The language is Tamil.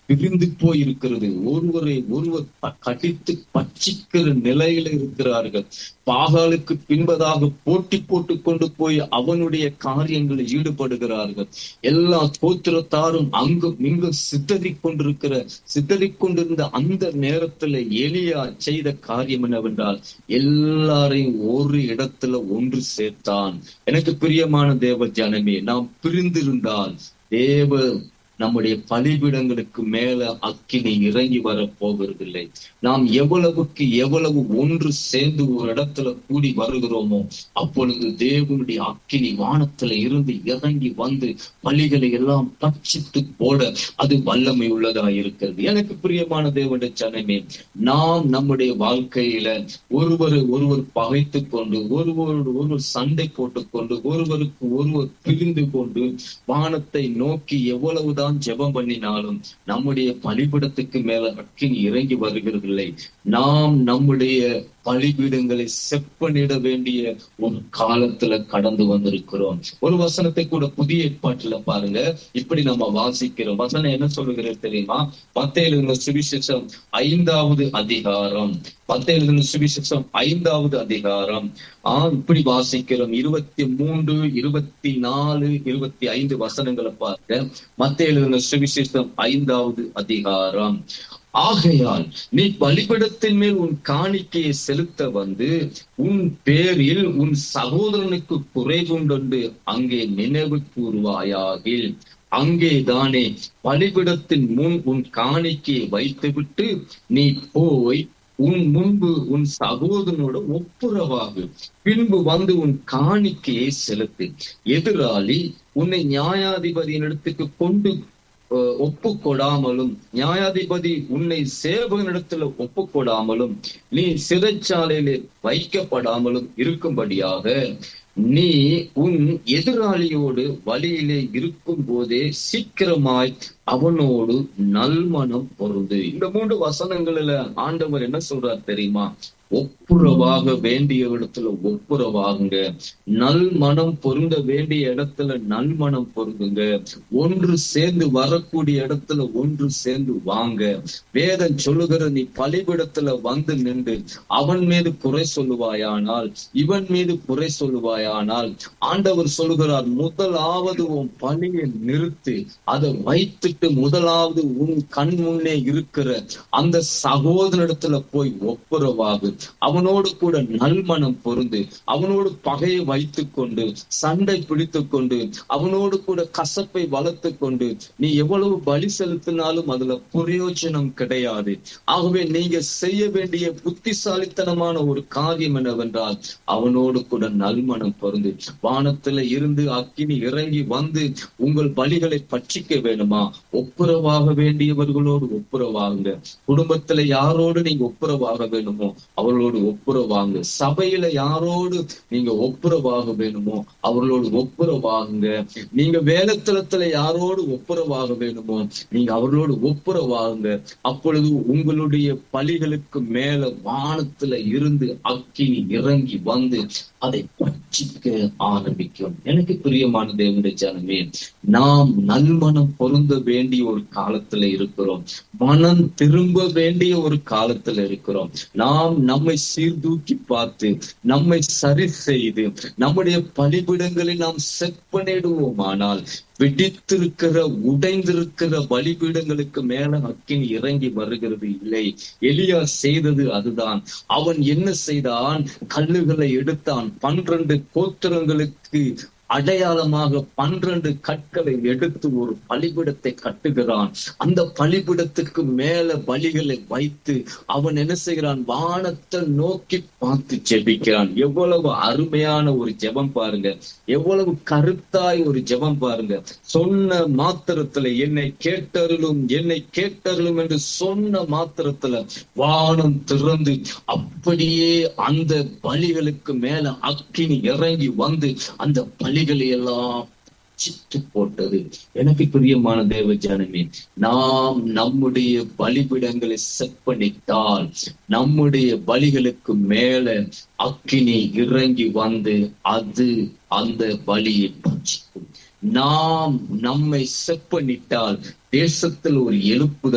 பிரிந்து போய் இருக்கிறது ஒருவரை ஒருவர் ப- கடித்து பட்சிக்கிற நிலையில இருக்கிறார்கள் பாகாலுக்கு பின்பதாக போட்டி போட்டு கொண்டு போய் அவனுடைய காரியங்களில் ஈடுபடுகிறார்கள் எல்லா கோத்திரத்தாரும் அங்கும் இங்கும் சிதறிக் கொண்டிருக்கிற சிதறிக் கொண்டிருந்த அந்த நேரத்துல எலியா செய்த காரியம் என்னவென்றால் எல்லாரையும் ஒரு இடத்துல ஒன்று சேர்த்தான் எனக்கு பிரியமான தேவ ஜனமே நாம் பிரிந்திருந்தால் தேவ நம்முடைய பலிபீடங்களுக்கு மேல அக்கினி இறங்கி வர போகிறதில்லை நாம் எவ்வளவுக்கு எவ்வளவு ஒன்று சேர்ந்து ஒரு இடத்துல கூடி வருகிறோமோ அப்பொழுது தேவனுடைய அக்கினி வானத்துல இருந்து இறங்கி வந்து பலிகளை எல்லாம் பட்சித்து போட அது வல்லமை உள்ளதா இருக்கிறது எனக்கு பிரியமான தேவனுடைய ஜனமே நாம் நம்முடைய வாழ்க்கையில ஒருவரை ஒருவர் பகைத்து கொண்டு ஒருவரோடு ஒருவர் சண்டை போட்டுக்கொண்டு ஒருவருக்கு ஒருவர் பிரிந்து கொண்டு வானத்தை நோக்கி எவ்வளவுதான் ஜெபம் பண்ணினாலும் நம்முடைய பலிபிடத்துக்கு மேல அக்கினி இறங்கி வருகிறதில்லை நாம் நம்முடைய பலிபீடங்களை செப்பனிட வேண்டிய ஒரு காலத்துல கடந்து வந்திருக்கிறோம் ஒரு வசனத்தை கூட புதிய ஏற்பாட்டுல பாருங்க இப்படி நம்ம வாசிக்கிறோம் வசனம் என்ன சொல்லுகிறது தெரியுமா மத்தையில இருந்த சுவிசேஷம் ஐந்தாவது அதிகாரம் மத்தையில இருந்த சுவிசேஷம் ஐந்தாவது அதிகாரம் ஆஹ் இப்படி வாசிக்கிறோம் இருபத்தி மூன்று இருபத்தி நாலு இருபத்தி ஐந்து வசனங்களை பார்க்க மத்தையில இருந்த சுவிசேஷம் ஐந்தாவது அதிகாரம் ஆகையால் நீ பலிபடத்தின் மேல் உன் காணிக்கையை செலுத்த வந்து உன் பேரில் உன் சகோதரனுக்கு குறைவுண்டு அங்கே நினைவு கூறுவாயாகில் அங்கேதானே பலிபிடத்தின் முன் உன் காணிக்கையை வைத்துவிட்டு நீ போய் உன் முன்பு உன் சகோதரனோட ஒப்புரவாகு பின்பு வந்து உன் காணிக்கையை செலுத்து எதிராளி உன்னை நியாயாதிபதியின் இடத்துக்கு கொண்டு அஹ், ஒப்பு கொடாமலும் நியாயாதிபதி உன்னை சேவகனிடத்துல ஒப்பு கொடாமலும் நீ சிறைச்சாலையிலே வைக்கப்படாமலும் இருக்கும்படியாக நீ உன் எதிராளியோடு வழியிலே இருக்கும் போதே சீக்கிரமாய் அவனோடு நல்மனம் பொருந்து இந்த மூன்று வசனங்களில ஆண்டவர் என்ன சொல்றார் தெரியுமா ஒப்புரவாக வேண்டிய இடத்துல ஒப்புரவாகுங்க நல் மனம் பொருந்த வேண்டிய இடத்துல நல்மனம் பொருந்துங்க ஒன்று சேர்ந்து வரக்கூடிய இடத்துல ஒன்று சேர்ந்து வாங்க வேதம் சொல்லுகிற நீ பலிபிடத்துல வந்து நின்று அவன் மீது குறை சொல்லுவாயானால் இவன் மீது குறை சொல்லுவாயானால் ஆண்டவர் சொல்லுகிறார் முதலாவது உன் பணியை நிறுத்தி அதை வைத்துட்டு முதலாவது உன் கண் முன்னே இருக்கிற அந்த சகோதரத்துல போய் ஒப்புரவாகு அவனோடு கூட நல்மனம் பொருந்து அவனோடு பகையை வைத்துக் கொண்டு சண்டை பிடித்துக் கொண்டு அவனோடு கூட கசப்பை வளர்த்து கொண்டு நீ எவ்வளவு பலி செலுத்தினாலும் அதுல பிரயோஜனம் கிடையாது ஆகவே நீங்க செய்ய வேண்டிய புத்திசாலித்தனமான ஒரு காரியம் என்னவென்றால் அவனோடு கூட நல்மனம் பொருந்து வானத்துல இருந்து அக்கினி இறங்கி வந்து உங்கள் பலிகளை பட்சிக்க வேணுமா ஒப்புரவாக வேண்டியவர்களோடு ஒப்புரவாகுங்க குடும்பத்துல யாரோடு நீங்க ஒப்புரவாக வேணுமோ அவர்களோடு ஒப்புரவாங்க சபையில யாரோடு நீங்க ஒப்புரவாக வேணுமோ அவர்களோடு ஒப்புரவாகுங்க நீங்க வேலைத்தளத்துல யாரோடு ஒப்புரவாக வேணுமோ நீங்க அவர்களோடு ஒப்புரவாகுங்க அப்பொழுது உங்களுடைய பலிகளுக்கு மேல வானத்துல இருந்து அக்கினி இறங்கி வந்து அதை பட்சிக்க ஆரம்பிக்கும் எனக்கு பிரியமான தேவனுடைய ஜனமே நாம் நல்மனம் பொருந்த வேண்டிய ஒரு காலத்துல இருக்கிறோம் மனம் திரும்ப வேண்டிய ஒரு காலத்துல இருக்கிறோம் நாம் நம்மை சீர்தூக்கி பார்த்து நம்மை சரி செய்து நம்முடைய பலிபிடங்களை நாம் செப்பனிடுவோமானால் வெடித்திருக்கிற உடைந்திருக்கிற பலிபீடங்களுக்கு மேல அக்கினி இறங்கி வருகிறது இல்லை எலியா செய்தது அதுதான் அவன் என்ன செய்தான் கல்லுகளை எடுத்தான் பன்னிரண்டு கோத்திரங்களுக்கு அடையாளமாக பன்னிரண்டு கற்களை எடுத்து ஒரு பலிபிடத்தை கட்டுகிறான் அந்த பலிபிடத்துக்கு மேல பலிகளை வைத்து அவன் என்ன செய்கிறான் வானத்தை நோக்கி பார்த்து ஜெபிக்கிறான் எவ்வளவு அருமையான ஒரு ஜெபம் பாருங்க எவ்வளவு கருத்தாய் ஒரு ஜெபம் பாருங்க சொன்ன மாத்திரத்துல என்னை கேட்டருளும் என்னை கேட்டருளும் என்று சொன்ன மாத்திரத்துல வானம் திறந்து அப்படியே அந்த பலிகளுக்கு மேல அக்கினி இறங்கி வந்து அந்த பலிகளை எல்லாம் சித்து போட்டது எனக்கு பிரியமான தேவ ஜனமே நாம் நம்முடைய பலிபிடங்களை செப்பனிட்டால் நம்முடைய பலிகளுக்கு மேல அக்கினி இறங்கி வந்து அது அந்த பலியை பட்சிக்கும் நாம் நம்மை செப்பனிட்டால் தேசத்தில் ஒரு எழுப்புதல்